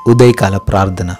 ఉదయకాల ప్రార్థన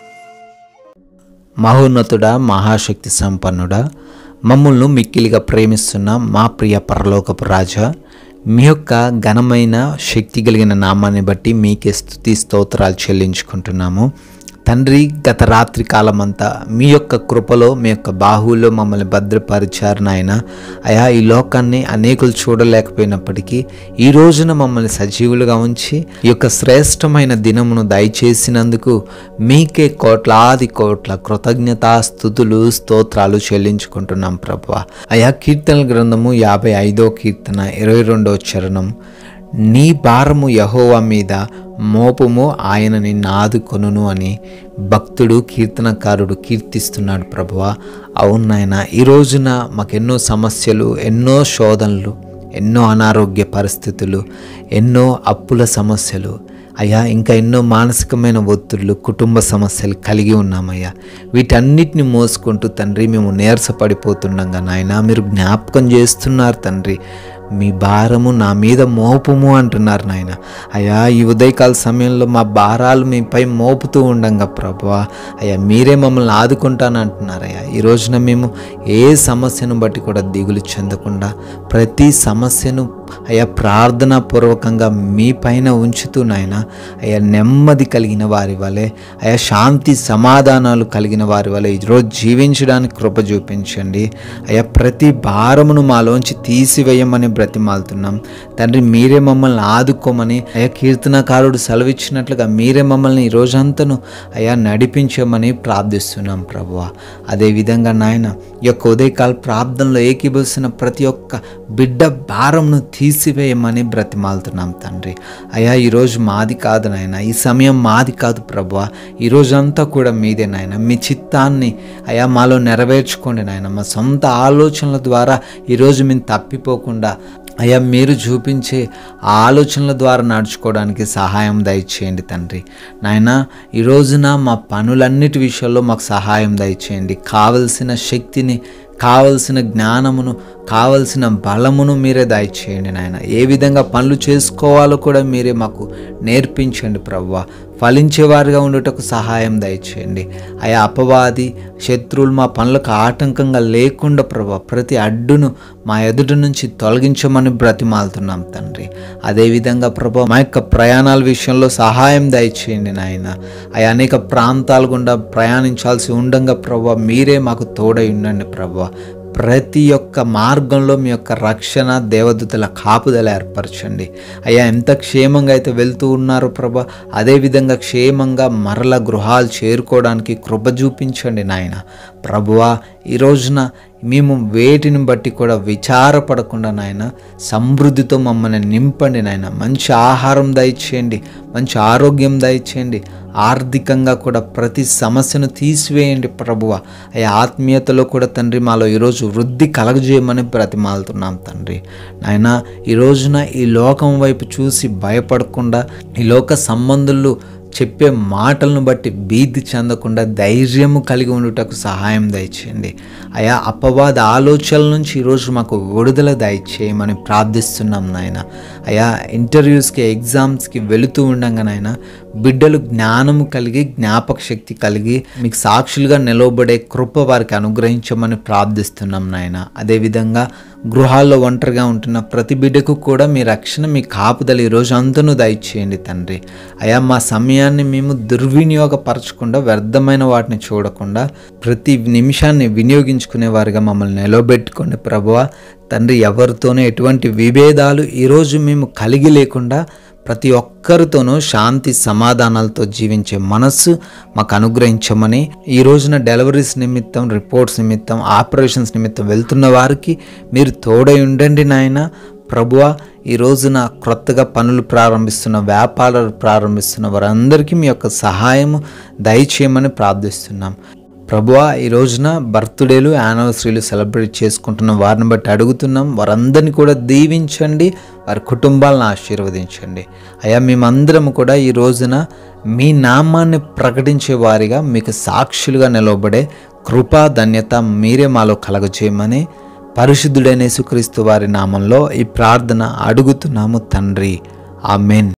మహోన్నతుడా మహాశక్తి సంపన్నుడా మమ్మల్ని మిక్కిలిగా ప్రేమిస్తున్న మా ప్రియ పరలోకపు రాజా మీ యొక్క ఘనమైన శక్తి కలిగిన నామాన్ని బట్టి మీకే స్థుతి స్తోత్రాలు చెల్లించుకుంటున్నాము తండ్రి గత రాత్రి కాలమంతా మీ యొక్క కృపలో మీ యొక్క బాహువులో మమ్మల్ని భద్రపరిచారు నాయన అయా ఈ లోకాన్ని అనేకులు చూడలేకపోయినప్పటికీ ఈ రోజున మమ్మల్ని సజీవులుగా ఉంచి ఈ యొక్క శ్రేష్టమైన దినమును దయచేసినందుకు మీకే కోట్లాది కోట్ల కృతజ్ఞతా స్థుతులు స్తోత్రాలు చెల్లించుకుంటున్నాం ప్రభు అయా కీర్తనల గ్రంథము యాభై ఐదో కీర్తన ఇరవై రెండో చరణం నీ భారము యహోవా మీద మోపము ఆయన నిన్ను ఆదుకొనును అని భక్తుడు కీర్తనకారుడు కీర్తిస్తున్నాడు ప్రభువా అవును నాయన ఈ రోజున మాకెన్నో సమస్యలు ఎన్నో శోధనలు ఎన్నో అనారోగ్య పరిస్థితులు ఎన్నో అప్పుల సమస్యలు అయ్యా ఇంకా ఎన్నో మానసికమైన ఒత్తిళ్ళు కుటుంబ సమస్యలు కలిగి ఉన్నామయ్యా వీటన్నిటిని మోసుకుంటూ తండ్రి మేము నీరసపడిపోతుండగా నాయన మీరు జ్ఞాపకం చేస్తున్నారు తండ్రి మీ భారము నా మీద మోపుము అంటున్నారు నాయన అయ్యా ఈ ఉదయకాల సమయంలో మా భారాలు మీపై మోపుతూ ఉండంగా ప్రభువా అయ్యా మీరే మమ్మల్ని ఆదుకుంటానంటున్నారయ్యా ఈ రోజున మేము ఏ సమస్యను బట్టి కూడా దిగులు చెందకుండా ప్రతి సమస్యను అయ్యా ప్రార్థనా పూర్వకంగా మీ పైన ఉంచుతూ నాయన అయ్యా నెమ్మది కలిగిన వారి వలె అయ్యా శాంతి సమాధానాలు కలిగిన వారి వలె ఈరోజు జీవించడానికి కృప చూపించండి అయ్యా ప్రతి భారమును మాలోంచి తీసివేయమని బ్రతిమాలుతున్నాం తండ్రి మీరే మమ్మల్ని ఆదుకోమని అయ్యా కీర్తనకారుడు సెలవిచ్చినట్లుగా మీరే మమ్మల్ని ఈ రోజంతను అయ్యా నడిపించమని ప్రార్థిస్తున్నాం ప్రభువ అదేవిధంగా నాయన ఈ యొక్క ఉదయకాల ప్రార్థనలో ఏకీభవిస్తున్న ప్రతి ఒక్క బిడ్డ భారంను తీసివేయమని బ్రతిమాలుతున్నాం తండ్రి అయ్యా ఈరోజు మాది కాదు నాయన ఈ సమయం మాది కాదు ప్రభువ ఈ రోజంతా కూడా మీదే నాయన మీ చిత్తాన్ని అయ్యా మాలో నెరవేర్చుకోండి నాయన మా సొంత ఆలోచనల ద్వారా ఈరోజు మేము తప్పిపోకుండా అయ్యా మీరు చూపించే ఆ ఆలోచనల ద్వారా నడుచుకోవడానికి సహాయం దయచేయండి తండ్రి నాయన ఈ రోజున మా పనులన్నిటి విషయంలో మాకు సహాయం దయచేయండి కావలసిన శక్తిని కావలసిన జ్ఞానమును కావలసిన బలమును మీరే దయచేయండి నాయన ఏ విధంగా పనులు చేసుకోవాలో కూడా మీరే మాకు నేర్పించండి ప్రవ్వ ఫలించేవారుగా ఉండుటకు సహాయం దయచేయండి ఆయా అపవాది శత్రువులు మా పనులకు ఆటంకంగా లేకుండా ప్రభా ప్రతి అడ్డును మా ఎదుటి నుంచి తొలగించమని బ్రతిమాలుతున్నాం తండ్రి అదేవిధంగా ప్రభా మా యొక్క ప్రయాణాల విషయంలో సహాయం దయచేయండి నాయన అయా అనేక ప్రాంతాల గుండా ప్రయాణించాల్సి ఉండంగా ప్రభా మీరే మాకు తోడై ఉండండి ప్రభా ప్రతి ఒక్క మార్గంలో మీ యొక్క రక్షణ దేవదూతల కాపుదల ఏర్పరచండి అయ్యా ఎంత క్షేమంగా అయితే వెళ్తూ ఉన్నారో ప్రభా అదేవిధంగా క్షేమంగా మరల గృహాలు చేరుకోవడానికి కృప చూపించండి నాయన ప్రభువా ఈ రోజున మేము వేటిని బట్టి కూడా విచారపడకుండా నాయన సమృద్ధితో మమ్మల్ని నింపండి నాయన మంచి ఆహారం దయచేయండి మంచి ఆరోగ్యం దయచేయండి ఆర్థికంగా కూడా ప్రతి సమస్యను తీసివేయండి ప్రభువ అయ్యా ఆత్మీయతలో కూడా తండ్రి మాలో ఈరోజు వృద్ధి కలగజేయమని బ్రతిమాలుతున్నాం తండ్రి నాయన ఈ రోజున ఈ లోకం వైపు చూసి భయపడకుండా ఈ లోక సంబంధులు చెప్పే మాటలను బట్టి భీతి చెందకుండా ధైర్యము కలిగి ఉండుటకు సహాయం దయచేయండి అయా అపవాద ఆలోచనల నుంచి ఈరోజు మాకు విడుదల దయచేయమని ప్రార్థిస్తున్నాం నాయన అయా ఇంటర్వ్యూస్కి ఎగ్జామ్స్కి వెళుతూ ఉండగా నాయన బిడ్డలు జ్ఞానము కలిగి జ్ఞాపక శక్తి కలిగి మీకు సాక్షులుగా నిలవబడే కృప వారికి అనుగ్రహించమని ప్రార్థిస్తున్నాం నాయన అదేవిధంగా గృహాల్లో ఒంటరిగా ఉంటున్న ప్రతి బిడ్డకు కూడా మీ రక్షణ మీ కాపుదల ఈరోజు అంతను దయచేయండి తండ్రి అయా మా సమయాన్ని మేము దుర్వినియోగపరచకుండా వ్యర్థమైన వాటిని చూడకుండా ప్రతి నిమిషాన్ని వినియోగించుకునే వారిగా మమ్మల్ని నిలబెట్టుకోండి ప్రభువ తండ్రి ఎవరితోనూ ఎటువంటి విభేదాలు ఈరోజు మేము కలిగి లేకుండా ప్రతి ఒక్కరితోనూ శాంతి సమాధానాలతో జీవించే మనస్సు మాకు అనుగ్రహించమని ఈ రోజున డెలివరీస్ నిమిత్తం రిపోర్ట్స్ నిమిత్తం ఆపరేషన్స్ నిమిత్తం వెళ్తున్న వారికి మీరు తోడై ఉండండి నాయన ప్రభువ ఈ రోజున క్రొత్తగా పనులు ప్రారంభిస్తున్న వ్యాపారాలు ప్రారంభిస్తున్న వారందరికీ మీ యొక్క సహాయము దయచేయమని ప్రార్థిస్తున్నాం ప్రభువా ఈ రోజున బర్త్డేలు యానివర్సరీలు సెలబ్రేట్ చేసుకుంటున్న వారిని బట్టి అడుగుతున్నాం వారందరినీ కూడా దీవించండి వారి కుటుంబాలను ఆశీర్వదించండి అయ్యా మేమందరం కూడా ఈ రోజున మీ నామాన్ని ప్రకటించే వారిగా మీకు సాక్షులుగా నిలవబడే కృపా ధన్యత మీరే మాలో కలగజేయమని పరిశుద్ధుడైన యేసుక్రీస్తు వారి నామంలో ఈ ప్రార్థన అడుగుతున్నాము తండ్రి ఆమెన్